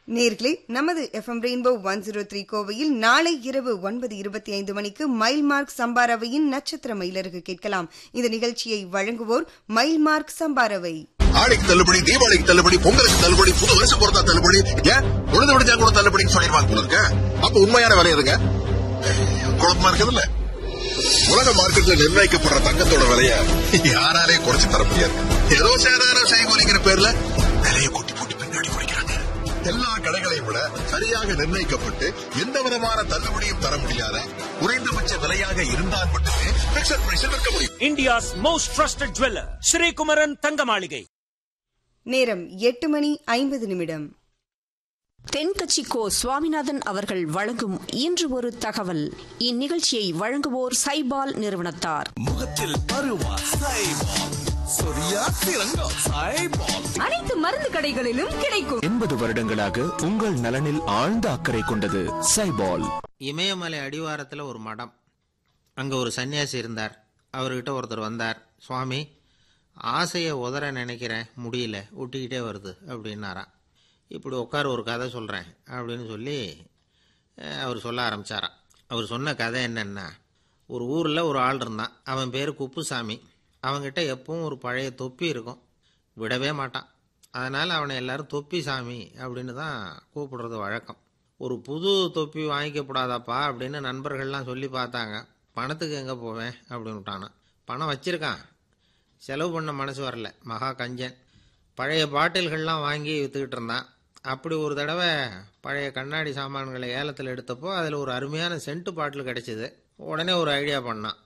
நேர்களே நமது FM rainbow one zero three கோவையில் நாளை இரவு ஒன்பது இருபத்தி ஐந்து மணிக்கு மைல் மார்க் சம்பாரவையின் நட்சத்திர மயிலருக்கு கேட்கலாம் இந்த நிகழ்ச்சியை வழங்குவோர் மைல் மார்க் சம்பாரவை ஆடிக்கு தள்ளுபடி தீபாவளிக்கு தள்ளுபடி பொங்கலுக்கு தள்ளுபடி புது வருஷம் பொறுத்தா தள்ளுபடி ஏன் உழுது விடுச்சா கூட தள்ளுபடின்னு சொல்லிடுவாங்க போல இருக்க அப்ப உண்மையான விலை எதுங்க குழப்பமா இருக்குதுல்ல உலக மார்க்கெட்ல நிர்ணயிக்கப்படுற தங்கத்தோட விலைய யாராலே குறைச்சு தர முடியாது ஏதோ சேதாரம் செய்கூலிங்கிற பேர்ல விலையை கூட்டி போட்டு பின்னாடி குடிக்கிறாங்க எல்லா கடைகளையும் விட சரியாக நிர்ணயிக்கப்பட்டு எந்த விதமான தள்ளுபடியும் தர முடியாத குறைந்தபட்ச விலையாக இருந்தால் மட்டுமே பிக்சர் பிரைஸில் விற்க முடியும் India's most trusted jeweler, Sri Kumaran Thangamaligai. நேரம் எட்டு மணி ஐம்பது நிமிடம் தென்கட்சி கோ சுவாமிநாதன் அவர்கள் வழங்கும் இன்று ஒரு தகவல் இந்நிகழ்ச்சியை வழங்குவோர் சைபால் நிறுவனத்தார் முகத்தில் பருவா சைபால் சொரியா திரங்கம் சைபால் அனைத்து மருந்து கடைகளிலும் கிடைக்கும் எண்பது வருடங்களாக உங்கள் நலனில் ஆழ்ந்த அக்கறை கொண்டது சைபால் இமயமலை அடிவாரத்தில் ஒரு மடம் அங்கே ஒரு சன்னியாசி இருந்தார் அவர்கிட்ட ஒருத்தர் வந்தார் சுவாமி ஆசையை உதற நினைக்கிறேன் முடியல ஒட்டிக்கிட்டே வருது அப்படின்னாராம் இப்படி உட்கார ஒரு கதை சொல்கிறேன் அப்படின்னு சொல்லி அஹ், அவர் சொல்ல ஆரம்பிச்சாராம் அவர் சொன்ன கதை என்னென்னா ஒரு ஊரில் ஒரு ஆள் இருந்தான் அவன் பேர் குப்புசாமி அவன்கிட்ட எப்பவும் ஒரு பழைய தொப்பி இருக்கும் விடவே மாட்டான் அதனால் அவனை எல்லாரும் தொப்பி சாமி அப்படின்னு தான் கூப்பிடுறது வழக்கம் ஒரு புது தொப்பி வாங்கிக்கப்படாதாப்பா அப்படின்னு நண்பர்கள்லாம் சொல்லி பார்த்தாங்க பணத்துக்கு எங்கே போவேன் அப்படின்னு விட்டானான் பணம் வச்சிருக்கான் செலவு பண்ண மனசு வரல மகா கஞ்சன் பழைய பாட்டில்கள்லாம் வாங்கி விற்றுக்கிட்டு இருந்தான் அப்படி ஒரு தடவை பழைய கண்ணாடி சாமான்களை ஏலத்தில் எடுத்தப்போ அதில் ஒரு அருமையான சென்ட்டு பாட்டில் கிடச்சிது உடனே ஒரு ஐடியா பண்ணான்